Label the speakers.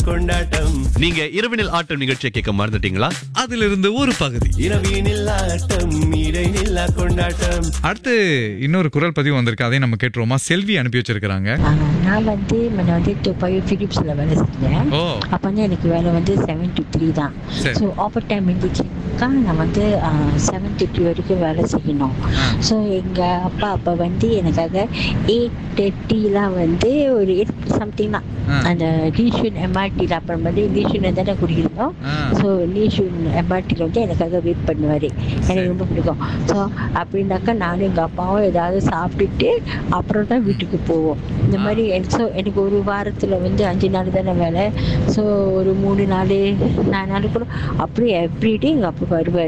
Speaker 1: கொண்டாட்டம்
Speaker 2: நீங்க இரவினில் ஆட்டம் நிகழ்ச்சியை கேட்க மறந்துட்டீங்களா
Speaker 3: அதிலிருந்து ஒரு பகுதி
Speaker 1: இரவினில் ஆட்டம் இடைநில்லா கொண்டாட்டம்
Speaker 3: அடுத்து இன்னொரு குரல் பதிவு வந்திருக்கு அதையும் நம்ம கேட்டுருவோமா செல்வி அனுப்பி வச்சிருக்காங்க
Speaker 4: ஆ, நான் வந்து முன்ன வந்து துப்பாயி ஃபிலிப்ஸில் வேலை செஞ்சேன்
Speaker 3: ஓ
Speaker 4: அப்போ வந்து எனக்கு வேலை வந்து செவன் டு த்ரீ தான்
Speaker 3: சரி.
Speaker 4: ஸோ ஓவர் டைம் இருந்துச்சுக்கா நான் வந்து செவன் டு த்ரீ வரைக்கும் வேலை செய்யணும் ஸோ எங்கள் அப்பா அப்போ வந்து எனக்காக எயிட் தேர்ட்டிலாம் வந்து ஒரு எயிட் சம்திங் தான்
Speaker 3: ஆ.
Speaker 4: அந்த லீஷூன் எம்ஆர்டியில் அப்புறம் வந்து லீஷூன் தானே குடியிருந்தோம்
Speaker 3: ஆ.
Speaker 4: ஸோ லீஷூன் எம்ஆர்டியில் வந்து எனக்காக வெயிட் பண்ணுவார் எனக்கு ரொம்ப பிடிக்கும் ஸோ அப்படின்னாக்கா நானும் எங்கள் அப்பாவும் ஏதாவது சாப்பிட்டுட்டு அப்புறம் தான் வீட்டுக்கு போவோம் இந்த மாதிரி ஸோ எனக்கு ஒரு வாரத்தில் வந்து அஞ்சு நாள் தானே வேலை ஸோ ஒரு மூணு நாள் நாலு நாள் கூட அப்படியே எவ்ரிடே எங்கள் அப்பா வருவார்